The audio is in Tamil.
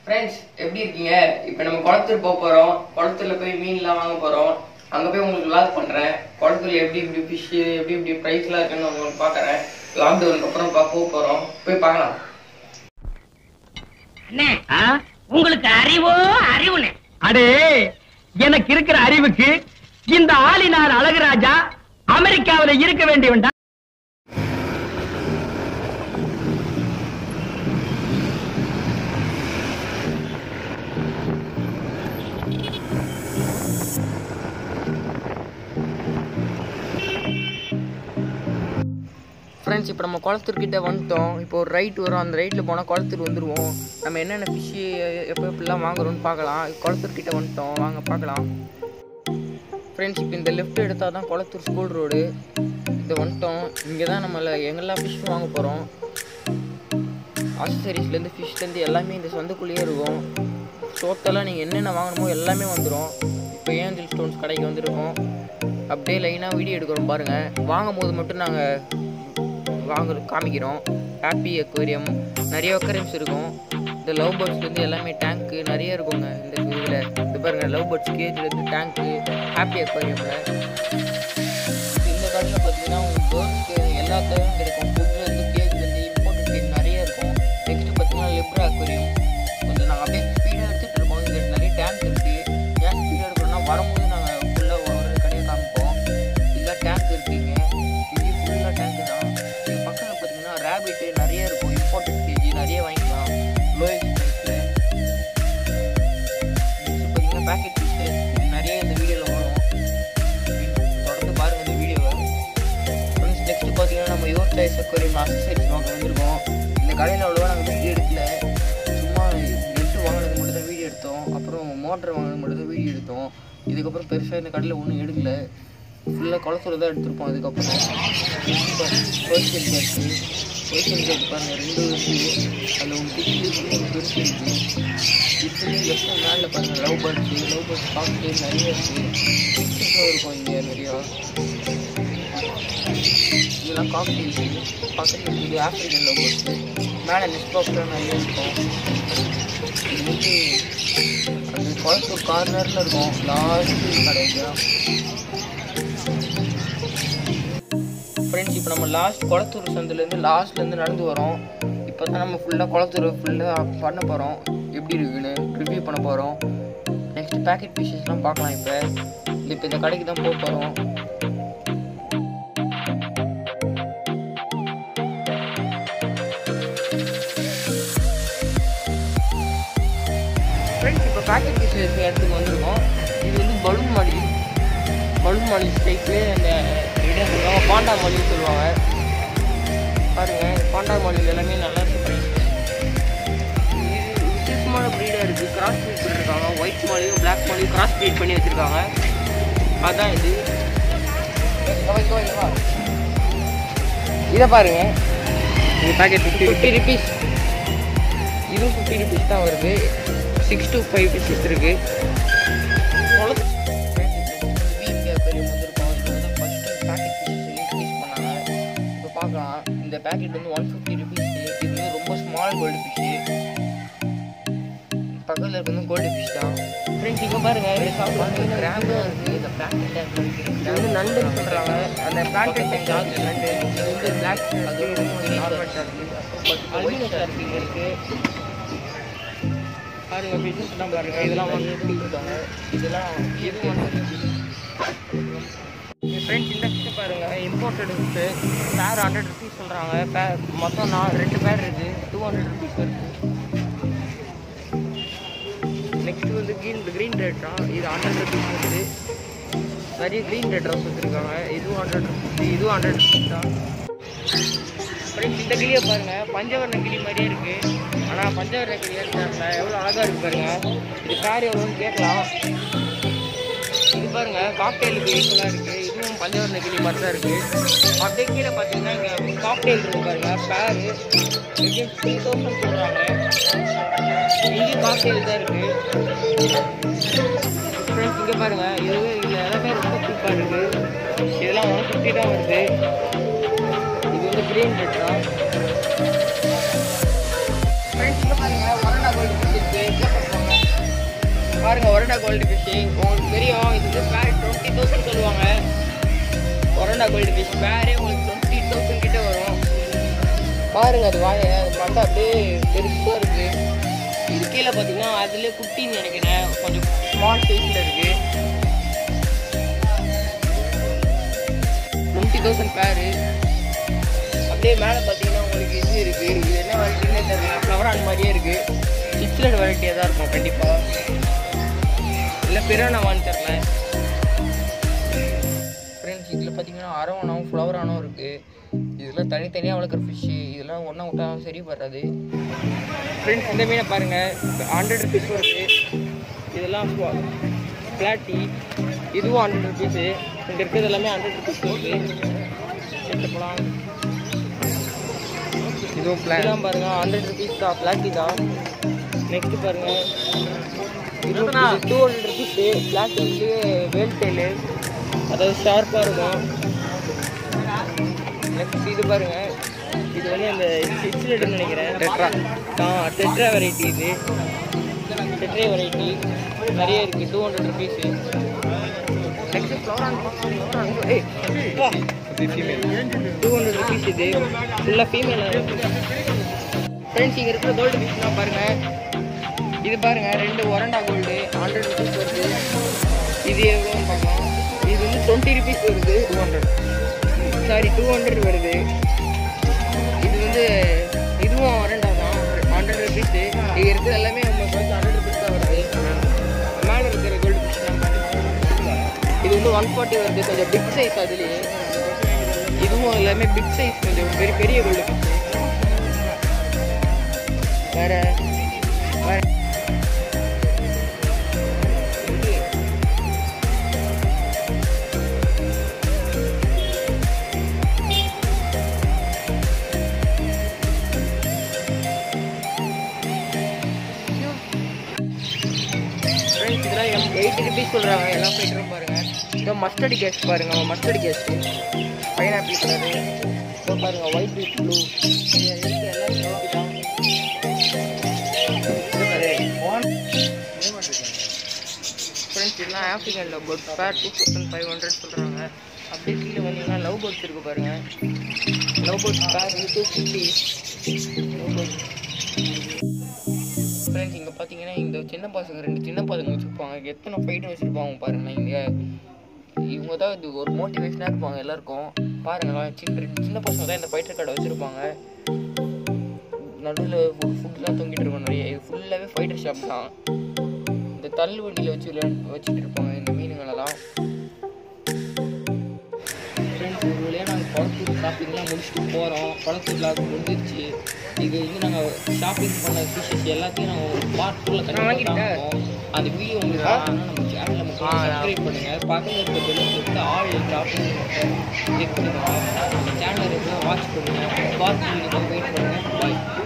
ஃப்ரெண்ட்ஸ் எப்படி இருக்கீங்க இப்போ நம்ம குளத்தூர் போக போகிறோம் குளத்தூர்ல போய் மீன்லாம் வாங்க போகிறோம் அங்கே போய் உங்களுக்கு லாக் பண்ணுறேன் குளத்தூர்ல எப்படி இப்படி ஃபிஷ்ஷு எப்படி இப்படி ப்ரைஸ்லாம் இருக்குன்னு உங்களுக்கு பார்க்குறேன் லாக்டவுனுக்கு அப்புறம் பா போக போகிறோம் போய் பார்க்கலாம் அண்ணே உங்களுக்கு அறிவோ அறிவுனே அடே எனக்கு இருக்கிற அறிவுக்கு இந்த ஆளினார் அழகுராஜா அமெரிக்காவில இருக்க வேண்டியவன்டா ஃப்ரெண்ட்ஸ் இப்போ நம்ம குளத்தூர்கிட்ட வந்துட்டோம் இப்போ ஒரு ரைட் வரும் அந்த ரைட்டில் போனால் குளத்தூர் வந்துடுவோம் நம்ம என்னென்ன ஃபிஷ்ஷு எப்போ எப்படிலாம் வாங்குறோம்னு பார்க்கலாம் குளத்தூர்கிட்ட வந்துட்டோம் வாங்க பார்க்கலாம் ஃப்ரெண்ட்ஸ் இப்போ இந்த லெஃப்ட் எடுத்தால் தான் குளத்தூர் ஸ்கூல் ரோடு இது வந்துட்டோம் இங்கே தான் நம்மள எங்கெல்லாம் ஃபிஷ் வாங்க போகிறோம் ஆக்சசரிஸ்லேருந்து ஃபிஷ்லேருந்து எல்லாமே இந்த சந்துக்குள்ளேயே இருக்கும் டோட்டலாக நீங்கள் என்னென்ன வாங்கணுமோ எல்லாமே வந்துடும் இப்போ ஏஞ்சல் ஸ்டோன்ஸ் கடைக்கு வந்திருக்கோம் அப்படியே லைனாக வீடியோ எடுக்கிறோம் பாருங்கள் வாங்கும் போது மட்டும் நாங்கள் வாங்குற காமிக்கிறோம் ஹாப்பி அக்வேரியம் நிறைய அக்வேரியம்ஸ் இருக்கும் இந்த லவ் பேர்ட்ஸ்லேருந்து எல்லாமே டேங்க்கு நிறைய இருக்குங்க இந்த இதில் இது பாருங்கள் லவ் பேர்ட்ஸ் கேஜ்லேருந்து டேங்க்கு ஹாப்பி அக்வேரியமில் இந்த கடையில் பார்த்தீங்கன்னா உங்களுக்கு பேர்ட்ஸ்க்கு எல்லா தேவையும் கிடைக்கும் ஃபுட்லேருந்து கேஜ்லேருந்து இம்போர்ட்டட் கேஜ் நிறைய இருக்கும் நெக்ஸ்ட் பார்த்தீங்கன்னா லெப்ரா அக்வேரியம் கொஞ்சம் நாங்கள் அப்படியே ஸ்பீடாக எடுத்துகிட்டு இருக்கோம் இங்கே நிறைய டேங்க் இருக்குது ஏன் ஸ்பீடாக எடுக்கணும்னா வரும்போது நாங்கள் ஃபுல்லாக ஒரு ஒரு கடையை காமிப்போம் இல்லை டேங்க் இருக்குங்க இங்கே ஃபுல்லாக டேங்க் தான் இது பக்கத்தில் பார்த்தீங்கன்னா ரேபிட்டு நிறைய இருக்கும் இம்போர்ட்டட் கேஜி நிறைய வாங்கிக்கலாம் லோயஸ்ட் ப்ரைஸில் நெக்ஸ்ட் பார்த்தீங்கன்னா பேக்கெட் ஃபிஷ்ஷு நிறைய இந்த வீடியோவில் வரும் தொடர்ந்து பாருங்கள் இந்த வீடியோவை ஃப்ரெண்ட்ஸ் நெக்ஸ்ட் பார்த்தீங்கன்னா நம்ம யோர் சாய்ஸ் அக்வரியம் அக்சசரிஸ் வாங்க வந்திருக்கோம் இந்த கடையில் அவ்வளோவா நாங்கள் வீடியோ எடுக்கல சும்மா நெட்டு வாங்கினது மட்டும் தான் வீடியோ எடுத்தோம் அப்புறம் மோட்டர் வாங்கினது மட்டும் தான் வீடியோ எடுத்தோம் இதுக்கப்புறம் பெருசாக இந்த கடையில் ஒன்றும் எடுக்கல ஃபுல்லாக குளத்தூர் தான் எடுத்திருப்போம் அதுக்கப்புறம் ஹோல்சேல் கேட்டு ஹோல்சேல் கேட் பாருங்கள் ரெண்டு இருக்குது அதில் ஒன்று குட்டி ஒன்று பெருசு இருக்குது இப்படி லெஃப்ட் மேலே பாருங்கள் லவ் பேர்ட்ஸு லவ் பேர்ட்ஸ் பார்த்துட்டு நிறைய இருக்குது ஃபிஷ்ஷும் இருக்கும் இங்கே நிறையா இதெல்லாம் காக்டெயில்ஸ் பக்கத்தில் இது ஆஃப்ரிக்கன் லவ் பேர்ட்ஸு மேலே நெஸ்ட் பாக்ஸ்லாம் நிறைய இருக்கும் இது வந்து அந்த குளத்தூர் கார்னரில் இருக்கும் லாஸ்ட்டு கடைக்கு ஃப்ரெண்ட்ஸ் இப்போ நம்ம லாஸ்ட் குளத்தூர் சந்துலேருந்து லாஸ்ட்லேருந்து நடந்து வரோம் இப்போ தான் நம்ம ஃபுல்லாக குளத்தூர் ஃபுல்லாக பண்ண போகிறோம் எப்படி இருக்குன்னு ரிவ்யூ பண்ண போகிறோம் நெக்ஸ்ட் பேக்கெட் பீசஸ்லாம் பார்க்கலாம் இப்போ இப்போ இந்த கடைக்கு தான் போக போகிறோம் ஃப்ரெண்ட்ஸ் இப்போ பேக்கெட் பீசஸ் இடத்துக்கு வந்திருக்கோம் இது வந்து பலூன் மாடி பலூன் மாடி டைப்லேயே அந்த இடம் சொல்லுவாங்க பாண்டா மாலின்னு சொல்லுவாங்க பாருங்க பாண்டா மாலில் எல்லாமே நல்லா இருக்கு இது வித்தியாசமான ப்ரீடாக இருக்குது கிராஸ் ப்ரீட் பண்ணியிருக்காங்க ஒயிட் மாலியும் பிளாக் மாலியும் கிராஸ் ப்ரீட் பண்ணி வச்சுருக்காங்க அதான் இது இதை பாருங்க இந்த பேக்கெட் ஃபிஃப்டி ஃபிஃப்டி ருபீஸ் இதுவும் ஃபிஃப்டி ருபீஸ் தான் வருது சிக்ஸ் டு ஃபைவ் பீசஸ் இருக்கு இப்போ பார்க்கலாம் இந்த பேக்கெட் வந்து ஒன் ஃபிஃப்டி ருபீஸ் இது வந்து ரொம்ப ஸ்மால் கோல்டு ஃபிஷ்ஷு பக்கத்தில் இருக்க வந்து கோல்டு ஃபிஷ் தான் ஃப்ரெண்ட்ஸ் இப்போ பாருங்க சாப்பிட்றாங்க கிராம்பும் இருக்குது இந்த பிளாக் இது வந்து நண்டுன்னு சொல்கிறாங்க அந்த பிளாக் ஷார்க் நண்டு இது வந்து பிளாக் அது நார்மல் ஷார்க் அல்பினோ ஷார்க் இங்கே இருக்குது பாருங்க பிஸ்னஸ் தான் பாருங்க இதெல்லாம் ஒன் இருக்காங்க இதெல்லாம் இது ஒன் ஃப்ரெண்ட்ஸ் இந்த ஃபிஷ் பாருங்க imported fish pair hundred rupees சொல்கிறாங்க பேர் மொத்தம் நான் ரெண்டு பேர் இருக்குது டூ ஹண்ட்ரட் ருபீஸ் வருது நெக்ஸ்ட் வந்து க்ரீன் க்ரீன் ரேட்ரா இது ஹண்ட்ரட் ருபீஸ் வருது நிறைய க்ரீன் ரேட்ராஸ் வச்சுருக்காங்க இதுவும் ஹண்ட்ரட் ருபீஸ் இதுவும் ஹண்ட்ரட் ருபீஸ் தான் ஃப்ரெண்ட்ஸ் இந்த கிளியை பாருங்க பஞ்சவர்ண கிளி மாதிரியே இருக்கு ஆனால் பஞ்சவர்ண கிளியே தெரியல எவ்வளோ அழகா இருக்கு பாருங்க இது பேர் எவ்வளோன்னு கேட்கலாம் இது பாருங்க காக்டெயிலுக்கு யூஸ்ஃபுல்லாக இருக்கு இதுவும் பஞ்சவர்ண கிளி மாதிரி தான் இருக்கு அப்படியே கீழே பார்த்தீங்கன்னா இங்கே காக்டெயில் இருக்கு பாருங்க பேரு த்ரீ தௌசண்ட் சொல்கிறாங்க இங்கேயும் காக்டெயில் தான் இருக்கு ஃப்ரெண்ட்ஸ் இங்கே பாருங்க இது இதில் எல்லாமே ரொம்ப சூப்பராக இருக்கு இதெல்லாம் ஒன் ஃபிஃப்டி தான் வருது இது வந்து கிரீன் ரெட் தான் ஃப்ரெண்ட்ஸ் இங்கே பாருங்க ஒரண்டா கோல்டு ஃபிஷ் இருக்கு பாருங்க ஒரண்டா கோல்டு ஃபிஷ் உங்களுக்கு தெரியும் இது வந்து பேர் டுவெண்ட்டி தௌசண்ட் சொல்லுவாங்க ஒரண்டா கோல்டு ஃபிஷ் பேரே உங்களுக்கு டுவெண்ட்டி தௌசண்ட் கிட்ட வரும் பாருங்க அது வாய அது பார்த்தா அப்படியே பெருசாக இருக்கு இது கீழே பார்த்தீங்கன்னா அதுலேயே குட்டின்னு நினைக்கிறேன் கொஞ்சம் ஸ்மால் சைஸில் இருக்கு டுவெண்ட்டி தௌசண்ட் பேரு அப்படியே மேலே பார்த்தீங்கன்னா உங்களுக்கு இது இருக்கு இது என்ன வெரைட்டின்னு தெரியல ஃப்ளவர் ஆன் மாதிரியே இருக்கு சிக்ஸ்லெட் வெரைட்டியாக தான் இருக்கும் கண்டிப்பாக இல்லை பிரானவான்னு தெரில ஃப்ரெண்ட்ஸ் இதில் பார்த்தீங்கன்னா அரவணம் ஃப்ளவர் ஆனும் இருக்குது இதெல்லாம் தனித்தனியாக வளர்க்குற ஃபிஷ்ஷு இதெல்லாம் ஒன்றா விட்டா சரி வராது ஃப்ரெண்ட்ஸ் இந்த மீனை பாருங்கள் ஹண்ட்ரட் ருபீஸ் வருது இதெல்லாம் ஃப்ளாட்டி இதுவும் ஹண்ட்ரட் ருபீஸு இங்கே இருக்கிறது எல்லாமே ஹண்ட்ரட் ருபீஸ் வருது எடுத்து போகலாம் இதுவும் பிளான் பாருங்க ஹண்ட்ரட் ருபீஸ் தான் ஃப்ளாட்டி தான் நெக்ஸ்ட் பாருங்க இது டூ ஹண்ட்ரட் ருபீஸு ஃப்ளாட்டிக்கு வேல் டெயிலு அதாவது ஷார்ப்பாக இருக்கும் நெக்ஸ்ட் இது பாருங்க இது வந்து அந்த சிக்ஸ்லெட்னு நினைக்கிறேன் டெட்ரா ஆ டெட்ரா வெரைட்டி இது டெட்ரே வெரைட்டி நிறைய இருக்குது டூ ஹண்ட்ரட் ருபீஸு நெக்ஸ்ட் ஃப்ளோரான் டூ ஹண்ட்ரட் ருபீஸ் இது ஃபுல்லாக ஃபீமேல் ஃப்ரெண்ட்ஸ் இங்கே இருக்கிற கோல்டு ஃபிஷ்லாம் பாருங்கள் இது பாருங்கள் ரெண்டு ஒரண்டா கோல்டு ஹண்ட்ரட் ருபீஸ் வருது இது எவ்வளோன்னு பார்க்கலாம் இது வந்து டுவெண்ட்டி ருபீஸ் வருது two hundred sorry two hundred வருது இது வந்து இதுவும் ஒரண்டா தான் ஹண்ட்ரட் ருபீஸு இங்கே இருக்கிறது எல்லாமே உங்களுக்கு வந்து ஹண்ட்ரட் ருபீஸ் தான் வருது மேலே இருக்கிற கோல்டு ஃபிஷ்லாம் இது வந்து ஒன் ஃபார்ட்டி வருது கொஞ்சம் பிக் சைஸ் அதுலேயே இதுவும் எல்லாமே பிக் சைஸ் கொஞ்சம் பெரிய பெரிய கோல்டு ஃபிஷ் வேற வேற ஃப்ரெண்ட்ஸ் இதெல்லாம் எயிட்டி ருபீஸ் சொல்கிறாங்க எல்லாம் ஃபைட்டரும் பாருங்கள் இதோ மஸ்டர்டு கேஸ் பாருங்கள் மஸ்டர்டு கேஸ் பைனாப்பிள் கலரு இதோ பாருங்கள் ஒயிட் வித் ப்ளூ இது இருக்கு எல்லாமே ஓகே தான் ஃப்ரெண்ட்ஸ் இதெல்லாம் African love bird pair two thousand five hundred சொல்கிறாங்க அப்படியே கீழே வந்தீங்கன்னா லவ் பேர்ட்ஸ் இருக்கு பாருங்க லவ் பேர்ட்ஸ் பேர் வந்து two fifty love birds friends இங்கே பார்த்தீங்கன்னா இந்த சின்ன பசங்க ரெண்டு சின்ன பசங்க வச்சுருப்பாங்க எத்தனை ஃபைட்டு வச்சுருப்பாங்க பாருங்களேன் இங்கே இவங்க தான் இது ஒரு மோட்டிவேஷனாக இருப்பாங்க எல்லாருக்கும் பாருங்களேன் சின்ன ரெண்டு சின்ன பசங்க தான் இந்த ஃபைட்டர் கார்டை வச்சுருப்பாங்க நடுவில் ஃபுட்லாம் தொங்கிட்டு இருக்கும் நிறைய இது ஃபுல்லாகவே ஃபைட்டர் ஷாப் தான் இந்த தள்ளு வண்டியில் வச்சு விளையாண்டு வச்சுட்டு இருப்பாங்க இந்த மீனுங்களெல்லாம் ஃப்ரெண்ட்ஸ் ஒரு வழியாக நாங்கள் குளத்தூர் ஷாப்பிங்லாம் முடிச்சுட்டு போகிறோம் குளத்தூர் விளாக் முடிஞ்சிருச்சு இது வந்து நாங்கள் ஷாப்பிங் பண்ண ஃபிஷஸ் எல்லாத்தையும் நாங்கள் ஒரு பார்ட் டூவில் கண்டிப்பாக அந்த வீடியோ உங்களுக்கு ஆனால் நம்ம சேனலில் மட்டும் சப்ஸ்கிரைப் பண்ணுங்கள் பக்கத்தில் இருக்க பெல் கொடுத்து ஆல் ஷாப்பிங் கிளிக் பண்ணுங்கள் நம்ம சேனலில் இருக்கிற வாட்ச் பண்ணுங்கள் பார்த்து வீடியோ வெயிட் பண்ணுங்கள் பாய்